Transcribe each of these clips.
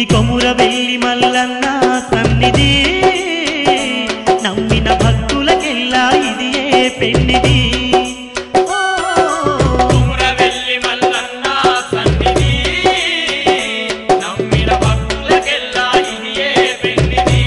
ఇది కొముర వెళ్ళి మల్లన్న సన్నిధి నమ్మిన భక్తులకెల్లా ఇది ఏ పెన్నిది ఓ, కుమరవెల్లి మల్లన్న సన్నిధి నమ్మిన భక్తులకెల్లా ఇది ఏ పెన్నిది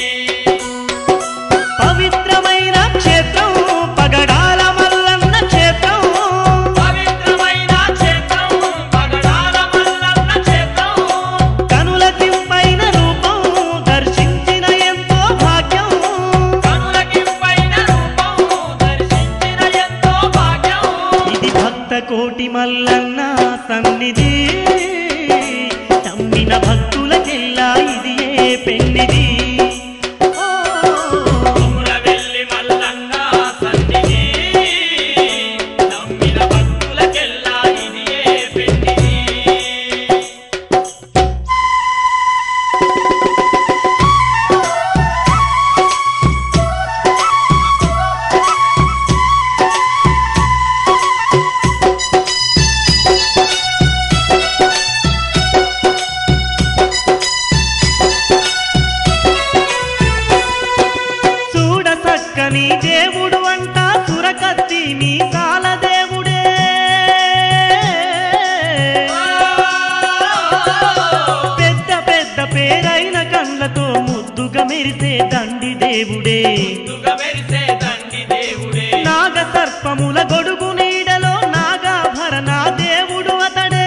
పవిత్రమైన క్షేత్రం పగడాల మల్లన్న క్షేత్రం పవిత్రమైన క్షేత్రం పగడాల మల్లన్న క్షేత్రం కనులకింపైన రూపం దర్శించిన ఎంతో భాగ్యం కనులకింపైన రూపం దర్శించిన ఎంతో భాగ్యం ఇది భక్త కోటి మల్లన్న సన్నిధి నమ్మిన భక్తులకెల్లా ఇది ఏ పెన్నిది ఓ, కుమరవెల్లి మల్లన్న సన్నిధి నమ్మిన భక్తులకెల్లా ఇది ఏ పెన్నిది చూడ చక్కని దేవుడు అంట సురకత్తి మీ కాల దేవుడే పెద్ద పెద్ద పేరైన కళ్ళతో ముద్దుగా మెరిసే దండి దేవుడే ముందుగా మెరిసే దండి దేవుడే నాగ సర్పముల గొడుగు నీడలో నాగాభరణ దేవుడు అతడే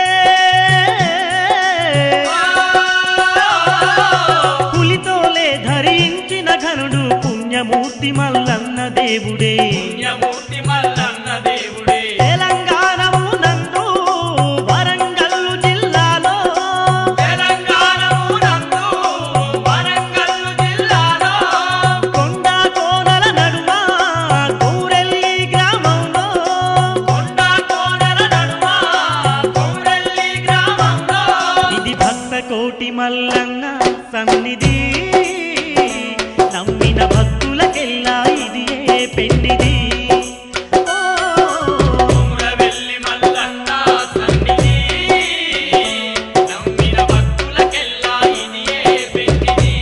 పులితోలే ధరించిన ఘనుడు పుణ్యమూర్తి మల్లన్న దేవుడే పుణ్యమూర్తి మల్లన్న దేవుడే తెలంగాణము నందు వరంగల్లు జిల్లాలో తెలంగాణము నందు వరంగల్లు జిల్లాలో కొండ కోనల నడుమ గౌరెల్లి గ్రామంలో కొండ కోనల నడుమ కౌరెల్లి గ్రామంలో ఇది భక్త కోటి మల్లన్న సన్నిధి నమ్మిన భక్తులకెల్లా ఇది ఏ పెన్నిది ఓ, కుమరవెల్లి మల్లన్న సన్నిధి నమ్మిన భక్తులకెల్లా ఇది ఏ పెన్నిది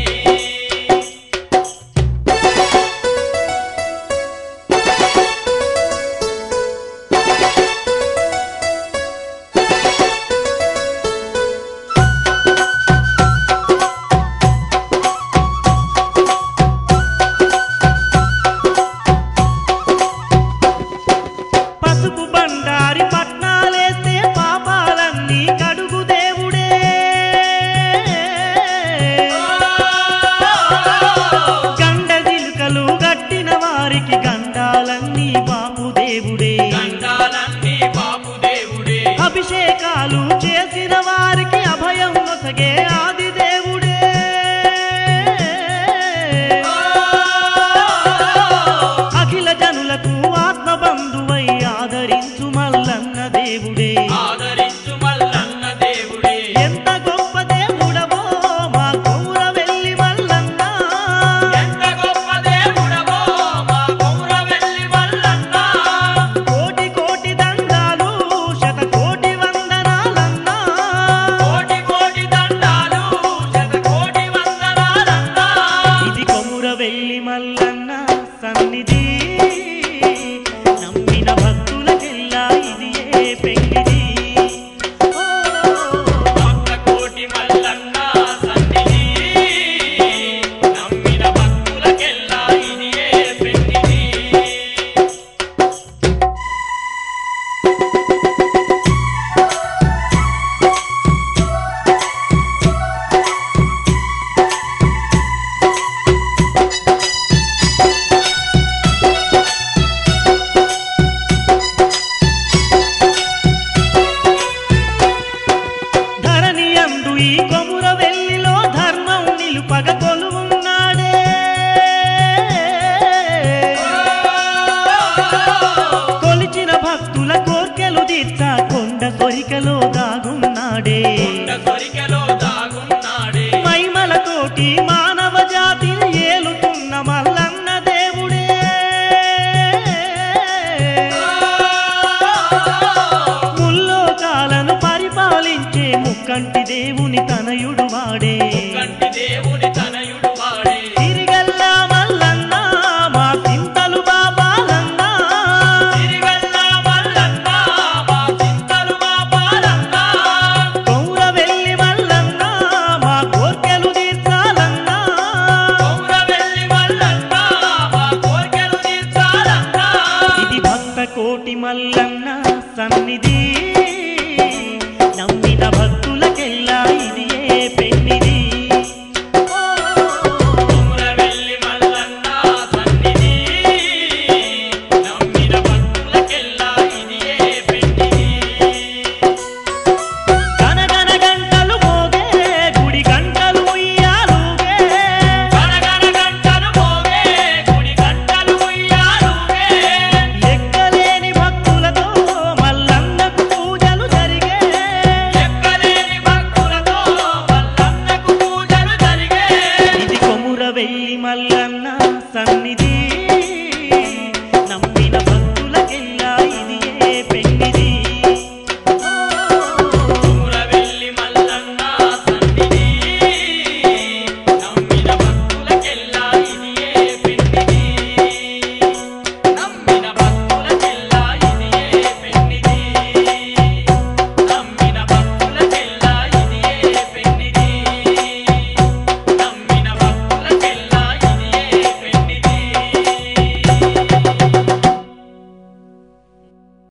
పసుపు బండారి పట్నాలేస్తే పాపాలన్నీ కడుగు దేవుడే గండ జిలుకలు గట్టిన వారికి గండాలన్నీ బాపు దేవుడే గండాలన్నీ బాపు దేవుడే అభిషేకాలు చేసిన వారికి అభయం నొసగే ఆది దేవుడే అఖిల జనులకు ఆత్మబంధువై ఆదరించు మల్లన్న దేవుడే ఆదరించు మల్లన్న దేవుడే ఎంత గొప్ప దేవుడవో మా కౌర వెళ్ళి మల్లన్న ఎంత గొప్ప దేవుడవో మా కౌరవెల్లి మల్లన్న కోటి కోటి దండాలు శత కోటి వందనాలన్నా కోటి కోటి దండాలు శత కోటి వందనాలన్నా ఇది కొముర వెళ్ళి మల్లన్న సన్నిధి నమ్మిన భక్తులకెల్లా ఇది ఏ పెంగిది ఓ, భక్త కోటి మల్లన్న సన్నిధి నమ్మిన భక్తులకెల్లా ఇది ఏ పెన్నిది ధరణి అందు ఈ కొముర వెల్లిలో ధర్మం నిలుపగ కొలువున్నాడే కొలిచిన భక్తుల కోర్కెలు తీర్చ కొండ కొరికలో దాగున్నాడే కొండ కొరికెలో దాగున్నాడే మైమలతోటి మానవ జాతిని ఏలుతున్న మల్లన్న దేవుడే ముల్లోకాలను పరిపాలించే ముక్కంటి దేవుని దేవుని తనయుడు వాడే కంటి దేవుని తనయుడు వాడే తిరిగల్ల మల్లన్న మా చింతలు బాబాలన్న తిరిగల్ల మల్లన్న మా చింతలు మా పాలన్న కౌర వెళ్ళి మల్లన్న మా కోర్కెలు తీర్చాలన్నా కౌర వెళ్ళి మల్లన్న మా కోర్కెలు తీర్చాలన్న ఇది భక్త కోటి మల్లన్న సన్నిధి నమ్మిన భక్తులకెల్లా